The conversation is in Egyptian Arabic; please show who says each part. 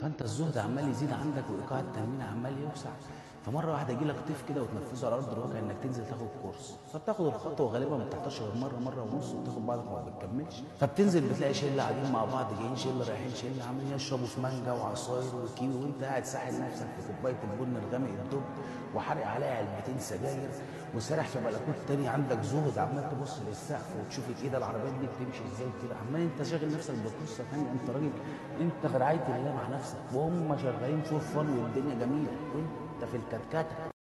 Speaker 1: فانت الزهد عمال يزيد عندك وايقاع التنمين عمال يوسع فمره واحده يجي لك طيف كده وتنفذه على ارض الواقع انك تنزل تاخد كورس فبتاخد الخطوه غالبا ما بتحتاجش غير مره مره ونص وتاخد بعضك وما بتكملش فبتنزل بتلاقي شله قاعدين مع بعض جايين شله رايحين شله عمالين يشربوا في مانجا وعصاير وكيوي وانت قاعد ساحل نفسك في كوبايه البن الغامق الدب وحارق عليها علبتين سجاير وسارح في بلكوت تاني عندك زهد عمال تبص للسقف وتشوف كده العربيات دي بتمشي ازاي كده عمال انت شاغل نفسك بقصه ثانيه انت راجل انت في رعايه الله مع نفسك وهم شغالين فور فن والدنيا جميله وانت في الكتكته